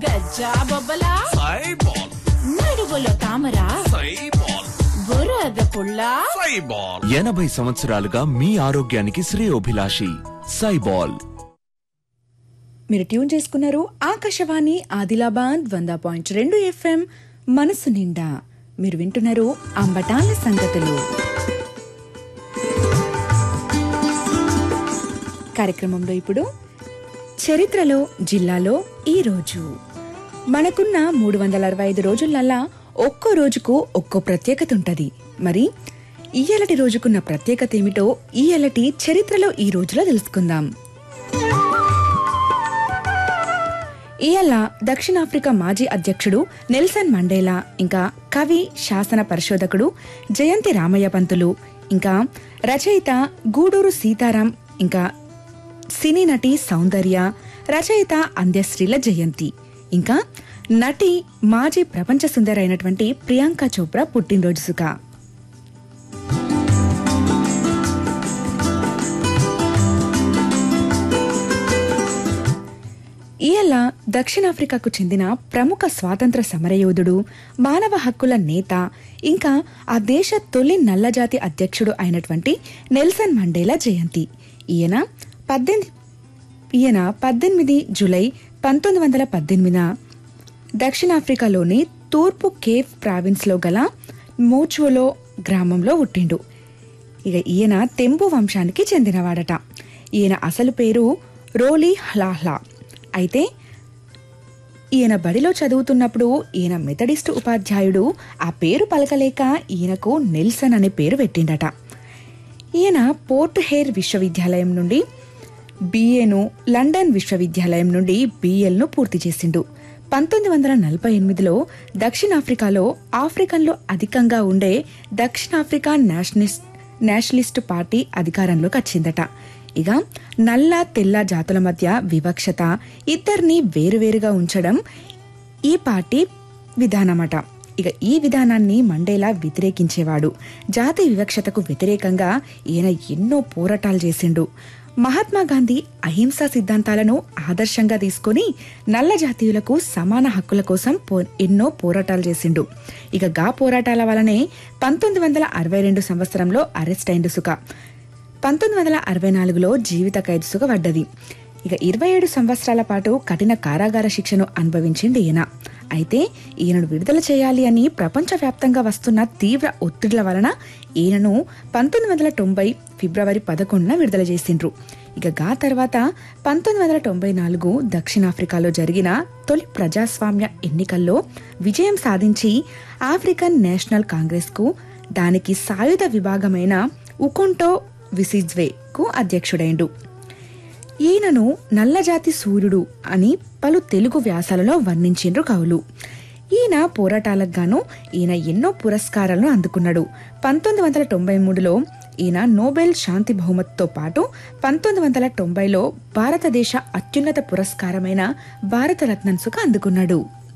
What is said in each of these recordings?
గజ్జా బొబ్బల సైబాల్ నడువులో తామర సైబాల్ బురద పుల్ల సైబాల్ ఎనభై సంవత్సరాలుగా మీ ఆరోగ్యానికి శ్రేయోభిలాషి సైబాల్ మీరు ట్యూన్ చేసుకున్నారు ఆకాశవాణి ఆదిలాబాద్ వంద పాయింట్ రెండు ఎఫ్ఎం మనసు నిండా మీరు వింటున్నారు అంబటాల సంగతులు కార్యక్రమంలో ఇప్పుడు చరిత్రలో జిల్లాలో ఈ రోజు మనకున్న మూడు వందల అరవై ఐదు రోజులల్లా ఒక్కో రోజుకు ఒక్కో ప్రత్యేకత ఉంటది మరి ఈయలటి రోజుకున్న ప్రత్యేకత ఏమిటో ఈయలటి చరిత్రలో ఈ రోజులో తెలుసుకుందాం ఇయల్ల దక్షిణాఫ్రికా మాజీ అధ్యక్షుడు నెల్సన్ మండేలా ఇంకా కవి శాసన పరిశోధకుడు జయంతి రామయ్య పంతులు ఇంకా రచయిత గూడూరు సీతారాం ఇంకా సినీ నటి సౌందర్య రచయిత అంత్యశ్రీల జయంతి ఇంకా నటి మాజీ ప్రపంచ సుందరి అయినటువంటి ప్రియాంక చోప్రా పుట్టినరోజు సుఖ ఈయల్ల దక్షిణాఫ్రికాకు చెందిన ప్రముఖ స్వాతంత్ర సమరయోధుడు మానవ హక్కుల నేత ఇంకా ఆ దేశ తొలి నల్లజాతి అధ్యక్షుడు అయినటువంటి నెల్సన్ మండేలా జయంతి ఈయన పద్దెనిమిది ఈయన పద్దెనిమిది జులై పంతొమ్మిది వందల పద్దెనిమిదిన దక్షిణాఫ్రికాలోని తూర్పు కేఫ్ ప్రావిన్స్లో గల మోచువలో గ్రామంలో పుట్టిండు ఇక ఈయన తెంబు వంశానికి చెందినవాడట ఈయన అసలు పేరు రోలీ హలాహ్లా అయితే ఈయన బడిలో చదువుతున్నప్పుడు ఈయన మెథడిస్ట్ ఉపాధ్యాయుడు ఆ పేరు పలకలేక ఈయనకు నెల్సన్ అనే పేరు పెట్టిండట ఈయన పోర్ట్ హెయిర్ విశ్వవిద్యాలయం నుండి బీఏను లండన్ విశ్వవిద్యాలయం నుండి బీఎల్ను పూర్తి చేసిండు పంతొమ్మిది వందల నలభై ఎనిమిదిలో దక్షిణాఫ్రికాలో ఆఫ్రికన్లు అధికంగా ఉండే దక్షిణాఫ్రికా నేషనలిస్ట్ నేషనలిస్ట్ పార్టీ అధికారంలోకి వచ్చిందట ఇక నల్ల తెల్ల జాతుల మధ్య వివక్షత ఇద్దరిని వేరువేరుగా ఉంచడం ఈ పార్టీ విధానమట ఇక ఈ విధానాన్ని మండేలా వ్యతిరేకించేవాడు జాతి వివక్షతకు వ్యతిరేకంగా ఈయన ఎన్నో పోరాటాలు చేసిండు మహాత్మా గాంధీ అహింసా సిద్ధాంతాలను ఆదర్శంగా తీసుకొని నల్ల జాతీయులకు సమాన హక్కుల కోసం పో- ఎన్నో పోరాటాలు చేసిండు ఇక గా పోరాటాల వలనే పంతొమ్మిది వందల అరవై రెండు సంవత్సరంలో అరెస్ట్ అయిండు సుఖ పంతొమ్మిది వందల అరవై నాలుగులో జీవిత ఖైదు సుఖ పడ్డది ఇక ఇరవై ఏడు సంవత్సరాల పాటు కఠిన కారాగార శిక్షను అనుభవించింది ఈయన అయితే ఈయనను విడుదల చేయాలి అని ప్రపంచవ్యాప్తంగా వస్తున్న తీవ్ర ఒత్తిళ్ల వలన ఈయనను పంతొమ్మిది వందల తొంభై ఫిబ్రవరి పదకొండున విడుదల చేసిండ్రు ఇక గా తర్వాత పంతొమ్మిది వందల తొంభై నాలుగు దక్షిణాఫ్రికాలో జరిగిన తొలి ప్రజాస్వామ్య ఎన్నికల్లో విజయం సాధించి ఆఫ్రికన్ నేషనల్ కాంగ్రెస్కు దానికి సాయుధ విభాగమైన ఉకొంటో విసిజ్వేకు అధ్యక్షుడైండు ఈయనను నల్లజాతి సూర్యుడు అని పలు తెలుగు వ్యాసాలలో వర్ణించిండ్రు కవులు ఈయన పోరాటాలకు గాను ఈయన ఎన్నో పురస్కారాలను అందుకున్నాడు పంతొమ్మిది వందల తొంభై మూడులో ఈయన నోబెల్ శాంతి బహుమతితో పాటు పంతొమ్మిది వందల తొంభైలో భారతదేశ అత్యున్నత పురస్కారమైన భారతరత్నం సుఖ అందుకున్నాడు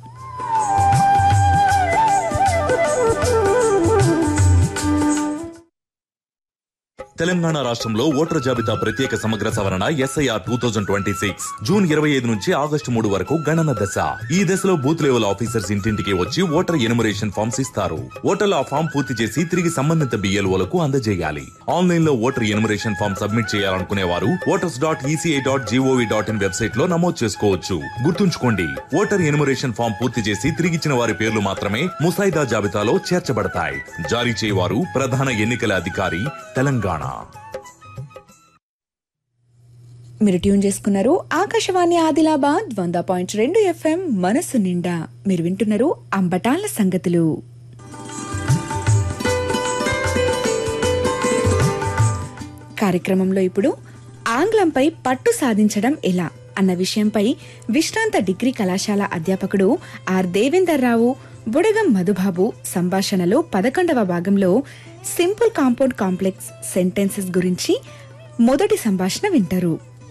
తెలంగాణ రాష్ట్రంలో ఓటర్ జాబితా ప్రత్యేక సమగ్ర సవరణ S I R two thousand twenty six June ఇరవై ఐదు నుంచి ఆగస్టు మూడు వరకు గణన దశ ఈ దశలో బూత్ లెవెల్ ఆఫీసర్స్ ఇంటింటికి వచ్చి ఓటర్ ఎనుమరేషన్ ఫామ్స్ ఇస్తారు ఓటర్లు ఆ ఫామ్ పూర్తి చేసి తిరిగి సంబంధిత బిఎల్ఓలకు అందజేయాలి ఆన్లైన్ లో ఓటర్ ఎనుమరేషన్ ఫామ్ సబ్మిట్ చేయాలనుకునే వారు voters dot E C I dot G O V dot in website లో నమోదు చేసుకోవచ్చు గుర్తుంచుకోండి ఓటర్ ఎనుమరేషన్ ఫామ్ పూర్తి చేసి తిరిగిచ్చిన వారి పేర్లు మాత్రమే ముసాయిదా జాబితాలో చేర్చబడతాయి జారీ చేయవారు ప్రధాన ఎన్నికల అధికారి తెలంగాణ మీరు ట్యూన్ చేసుకున్నారు ఆకాశవాణి ఆదిలాబాద్ వంద పాయింట్ రెండు ఎఫ్ఎం మనసు నిండా మీరు వింటున్నారు అంబటాల సంగతులు కార్యక్రమంలో ఇప్పుడు ఆంగ్లంపై పట్టు సాధించడం ఎలా అన్న విషయంపై విశ్రాంత డిగ్రీ కళాశాల అధ్యాపకుడు ఆర్ దేవేందర్ రావు బుడగం మధుబాబు సంభాషణలో పదకొండవ భాగంలో సింపుల్ కాంపౌండ్ కాంప్లెక్స్ సెంటెన్సెస్ గురించి మొదటి సంభాషణ వింటారు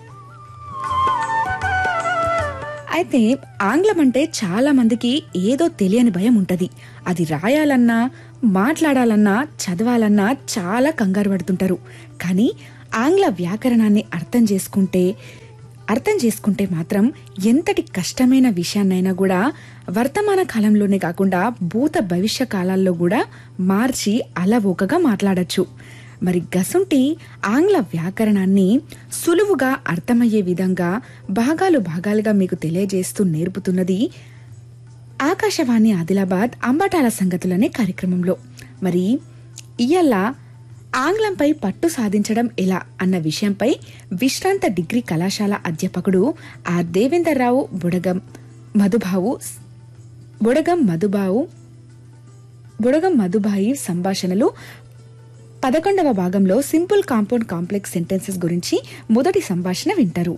అయితే ఆంగ్లం అంటే చాలా మందికి ఏదో తెలియని భయం ఉంటది అది రాయాలన్నా మాట్లాడాలన్నా చదవాలన్నా చాలా కంగారు పడుతుంటారు కానీ ఆంగ్ల వ్యాకరణాన్ని అర్థం చేసుకుంటే అర్థం చేసుకుంటే మాత్రం ఎంతటి కష్టమైన విషయాన్నైనా కూడా వర్తమాన కాలంలోనే కాకుండా భూత భవిష్య కాలాల్లో కూడా మార్చి అలవోకగా మాట్లాడచ్చు మరి గసుంటి ఆంగ్ల వ్యాకరణాన్ని సులువుగా అర్థమయ్యే విధంగా భాగాలు భాగాలుగా మీకు తెలియజేస్తూ నేర్పుతున్నది ఆకాశవాణి ఆదిలాబాద్ అంబటాల సంగతులనే కార్యక్రమంలో మరి ఇయ్యల్ల ఆంగ్లంపై పట్టు సాధించడం ఎలా అన్న విషయంపై విశ్రాంత డిగ్రీ కళాశాల అధ్యాపకుడు ఆర్ దేవేందర్రావు బుడగం మధుబావు బుడగం మధుబావు బుడగం మధుబాయి సంభాషణలు పదకొండవ భాగంలో సింపుల్ కాంపౌండ్ కాంప్లెక్స్ సెంటెన్సెస్ గురించి మొదటి సంభాషణ వింటారు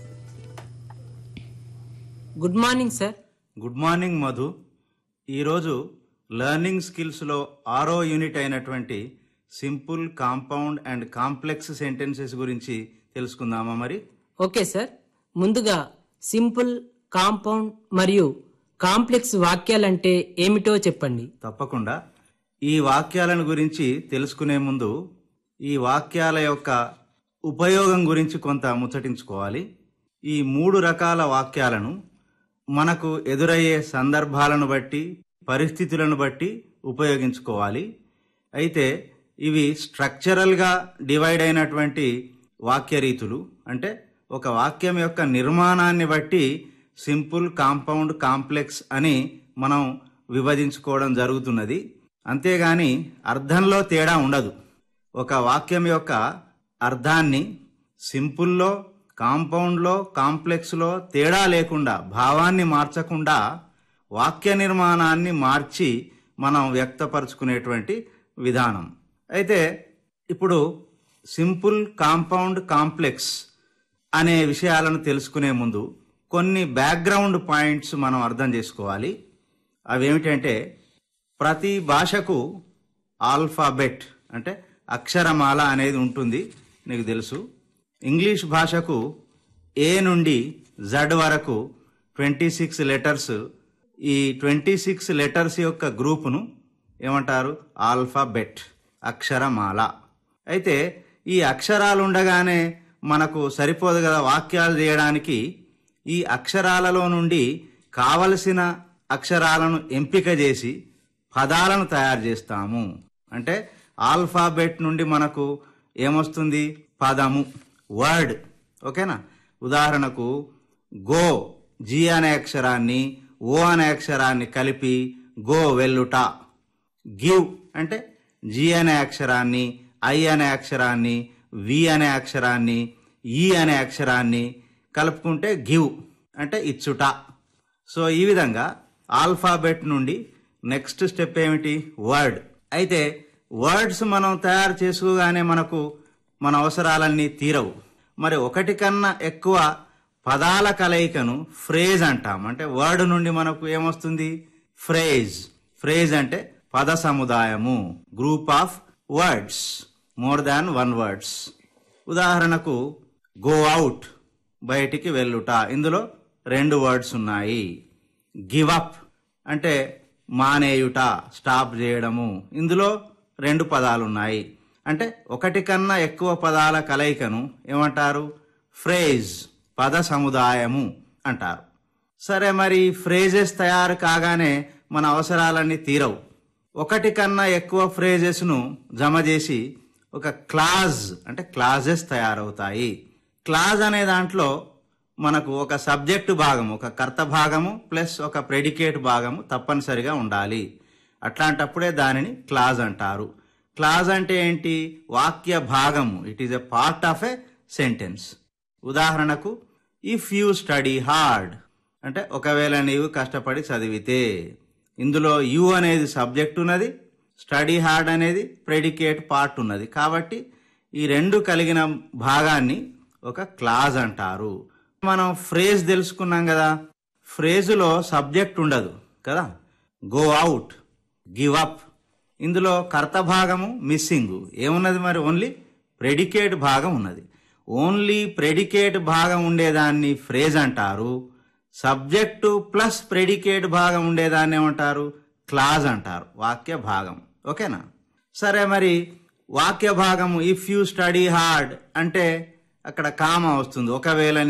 good morning sir good morning Madhu ఈరోజు లెర్నింగ్ స్కిల్స్లో ఆరో యూనిట్ అయినటువంటి simple compound and complex sentences గురించి తెలుసుకుందామా మరి ఓకే సార్ ముందుగా సింపుల్ కాంపౌండ్ మరియు కాంప్లెక్స్ వాక్యాలంటే ఏమిటో చెప్పండి తప్పకుండా ఈ వాక్యాలను గురించి తెలుసుకునే ముందు ఈ వాక్యాల యొక్క ఉపయోగం గురించి కొంత ముచ్చటించుకోవాలి ఈ మూడు రకాల వాక్యాలను మనకు ఎదురయ్యే సందర్భాలను బట్టి పరిస్థితులను బట్టి ఉపయోగించుకోవాలి అయితే ఇవి స్ట్రక్చరల్గా డివైడ్ అయినటువంటి వాక్య రీతులు అంటే ఒక వాక్యం యొక్క నిర్మాణాన్ని బట్టి సింపుల్ కాంపౌండ్ కాంప్లెక్స్ అని మనం విభజించుకోవడం జరుగుతున్నది అంతేగాని అర్థంలో తేడా ఉండదు ఒక వాక్యం యొక్క అర్థాన్ని సింపుల్లో కాంపౌండ్లో కాంప్లెక్స్లో తేడా లేకుండా భావాన్ని మార్చకుండా వాక్య నిర్మాణాన్ని మార్చి మనం వ్యక్తపరుచుకునేటువంటి విధానం అయితే ఇప్పుడు సింపుల్ కాంపౌండ్ కాంప్లెక్స్ అనే విషయాలను తెలుసుకునే ముందు కొన్ని బ్యాక్గ్రౌండ్ పాయింట్స్ మనం అర్థం చేసుకోవాలి అవేమిటంటే ప్రతి భాషకు ఆల్ఫాబెట్ అంటే అక్షరమాల అనేది ఉంటుంది నీకు తెలుసు ఇంగ్లీష్ భాషకు ఏ నుండి జడ్ వరకు ట్వంటీ సిక్స్ లెటర్స్ ఈ ట్వంటీ సిక్స్ లెటర్స్ యొక్క గ్రూపును ఏమంటారు ఆల్ఫాబెట్ అక్షరమాల అయితే ఈ అక్షరాలు ఉండగానే మనకు సరిపోదు కదా వాక్యాలు చేయడానికి ఈ అక్షరాలలో నుండి కావలసిన అక్షరాలను ఎంపిక చేసి పదాలను తయారు చేస్తాము అంటే ఆల్ఫాబెట్ నుండి మనకు ఏమొస్తుంది పదము వర్డ్ ఓకేనా ఉదాహరణకు గో జి అనే అక్షరాన్ని ఓ అనే అక్షరాన్ని కలిపి గో వెల్లుట గివ్ అంటే జి అనే అక్షరాన్ని ఐ అనే అక్షరాన్ని వి అనే అక్షరాన్ని ఈ అనే అక్షరాన్ని కలుపుకుంటే గివ్ అంటే ఇచ్చుట సో ఈ విధంగా ఆల్ఫాబెట్ నుండి నెక్స్ట్ స్టెప్ ఏమిటి వర్డ్ అయితే వర్డ్స్ మనం తయారు చేసుకోగానే మనకు మన అవసరాలన్నీ తీరవు మరి ఒకటి కన్నా ఎక్కువ పదాల కలయికను ఫ్రేజ్ అంటాం అంటే వర్డ్ నుండి మనకు ఏమొస్తుంది ఫ్రేజ్ ఫ్రేజ్ అంటే పద సముదాయము group of words more than one words ఉదాహరణకు గో అవుట్ బయటికి వెళ్ళుట ఇందులో రెండు వర్డ్స్ ఉన్నాయి గివ్ అప్ అంటే మానేయుట స్టాప్ చేయడము ఇందులో రెండు పదాలు ఉన్నాయి అంటే ఒకటి కన్నా ఎక్కువ పదాల కలయికను ఏమంటారు ఫ్రేజ్ పద సముదాయము అంటారు సరే మరి ఫ్రేజెస్ తయారు కాగానే మన అవసరాలన్నీ తీరవు ఒకటి కన్నా ఎక్కువ ఫ్రేజెస్ను జమ చేసి ఒక క్లాజ్ అంటే క్లాజెస్ తయారవుతాయి క్లాజ్ అనే దాంట్లో మనకు ఒక సబ్జెక్టు భాగం ఒక కర్త భాగము ప్లస్ ఒక ప్రెడికేట్ భాగము తప్పనిసరిగా ఉండాలి అట్లాంటప్పుడే దానిని క్లాజ్ అంటారు క్లాజ్ అంటే ఏంటి వాక్య భాగము it is a part of a sentence ఉదాహరణకు ఇఫ్ యూ స్టడీ హార్డ్ అంటే ఒకవేళ నీవు కష్టపడి చదివితే ఇందులో యు అనేది సబ్జెక్ట్ ఉన్నది స్టడీ హార్డ్ అనేది ప్రెడికేట్ పార్ట్ ఉన్నది కాబట్టి ఈ రెండు కలిగిన భాగాన్ని ఒక క్లాజ్ అంటారు మనం ఫ్రేజ్ తెలుసుకున్నాం కదా ఫ్రేజులో సబ్జెక్ట్ ఉండదు కదా గో అవుట్ గివ్ అప్ ఇందులో కర్త భాగము మిస్సింగ్ ఏమున్నది మరి ఓన్లీ ప్రెడికేట్ భాగం ఉన్నది ఓన్లీ ప్రెడికేట్ భాగం ఉండేదాన్ని ఫ్రేజ్ అంటారు సబ్జెక్టు ప్లస్ ప్రెడికేట్ భాగం ఉండేదాన్ని ఏమంటారు క్లాజ్ అంటారు వాక్య భాగం ఓకేనా సరే మరి వాక్య భాగము ఇఫ్ యూ స్టడీ హార్డ్ అంటే అక్కడ కామ వస్తుంది ఒకవేళ